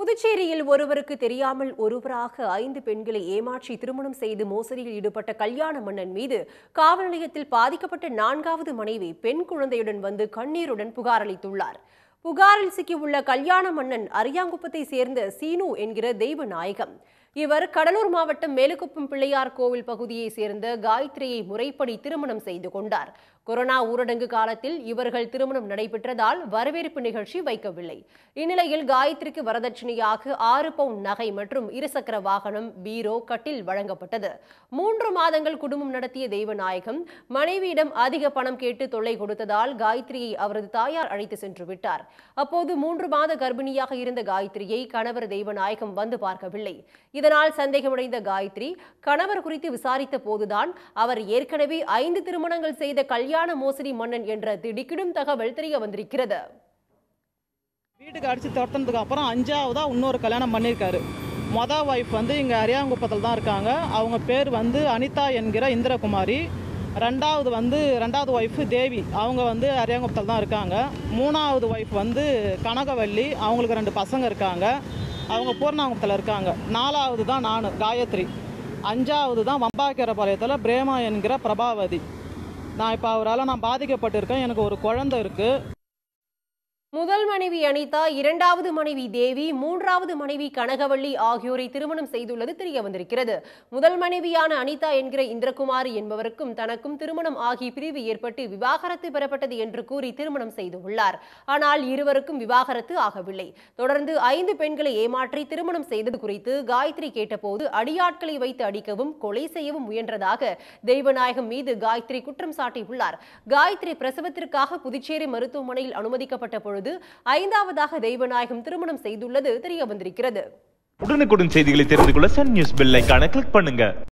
புதுச்சேரியில் ஒருவருக்கு தெரியாமல் ஒருவராக ஐந்து பெண்களை ஏமாற்றி திருமணம் செய்து மோசடியில் ஈடுபட்ட கல்யாண மன்னன் மீது காவல் நிலையத்தில் பாதிக்கப்பட்ட நான்காவது மனைவி பெண் குழந்தையுடன் வந்து கண்ணீருடன் புகார் அளித்துள்ளார் புகாரில் சிக்கியுள்ள கல்யாண மன்னன் அரியாங்குப்பத்தை சேர்ந்த சீனு என்கிற தெய்வ நாயகம் இவர் கடலூர் மாவட்டம் மேலுக்குப்பம் பிள்ளையார் கோவில் பகுதியைச் சேர்ந்த காயத்ரியை முறைப்படி திருமணம் செய்து கொண்டார் கொரோனா ஊரடங்கு காலத்தில் இவர்கள் திருமணம் நடைபெற்றதால் வரவேற்பு நிகழ்ச்சி வைக்கவில்லை இந்நிலையில் காயத்ரிக்கு வரதட்சணையாக ஆறு பவுன் நகை மற்றும் இருசக்கர வாகனம் பீரோ கட்டில் வழங்கப்பட்டது மூன்று மாதங்கள் குடும்பம் நடத்திய தெய்வநாயகம் மனைவியிடம் அதிக பணம் கேட்டு தொல்லை கொடுத்ததால் காயத்ரியை அவரது தாயார் அழைத்து சென்று விட்டார் அப்போது மூன்று மாத கர்ப்பிணியாக இருந்த காயத்ரியை கணவர் தெய்வநாயகம் வந்து பார்க்கவில்லை இதனால் சந்தேகமடைந்த காயத்ரி கணவர் குறித்து விசாரித்த போதுதான் அவர் ஏற்கனவே ஐந்து திருமணங்கள் செய்த கல்யாண மோசடி மன்னன் என்ற திடுக்கிடும் தகவல் தெரிய வந்திருக்கிறது வீட்டுக்கு அடித்து துரத்துனதுக்கு அப்புறம் அஞ்சாவதா இன்னொரு கல்யாணம் பண்ணியிருக்காரு மொதல் ஒய்ஃப் வந்து இங்கே அரியாங்குப்பத்தில் தான் இருக்காங்க அவங்க பேர் வந்து அனிதா என்கிற இந்திரகுமாரி ரெண்டாவது வந்து ரெண்டாவது ஒய்ஃபு தேவி அவங்க வந்து அரியாங்குப்பத்தில் தான் இருக்காங்க மூணாவது ஒய்ஃப் வந்து கனகவல்லி அவங்களுக்கு ரெண்டு பசங்க இருக்காங்க அவங்க பூர்ணாங்குப்பத்தில் இருக்காங்க நாலாவது தான் நான் காயத்ரி அஞ்சாவது தான் வம்பாக்கீரபாளையத்தில் பிரேமா என்கிற பிரபாவதி நான் இப்போ அவரால் நான் பாதிக்கப்பட்டிருக்கேன் எனக்கு ஒரு குழந்தை இருக்குது முதல் மனைவி அனிதா இரண்டாவது மனைவி தேவி மூன்றாவது மனைவி கனகவள்ளி ஆகியோரை திருமணம் செய்துள்ளது தெரிய வந்திருக்கிறது முதல் மனைவியான அனிதா என்கிற இந்திரகுமாரி என்பவருக்கும் தனக்கும் திருமணம் ஆகி பிரிவு ஏற்பட்டு விவாகரத்து பெறப்பட்டது என்று கூறி திருமணம் செய்துள்ளார் ஆனால் இருவருக்கும் விவாகரத்து ஆகவில்லை தொடர்ந்து ஐந்து பெண்களை ஏமாற்றி திருமணம் செய்தது குறித்து காயத்ரி கேட்டபோது அடியாட்களை வைத்து அடிக்கவும் கொலை செய்யவும் முயன்றதாக தெய்வநாயகம் மீது காயத்ரி குற்றம் சாட்டியுள்ளார் காயத்ரி பிரசவத்திற்காக புதுச்சேரி மருத்துவமனையில் அனுமதிக்கப்பட்ட பொழுது ஐந்தாவதாக தெய்வநாயகம் திருமணம் செய்துள்ளது தெரிய வந்திருக்கிறது உடனுக்குடன் செய்திகளை தெரிந்து கொள்ள சன் நியூஸ் பெல் ஐகானை கிளிக் பண்ணுங்க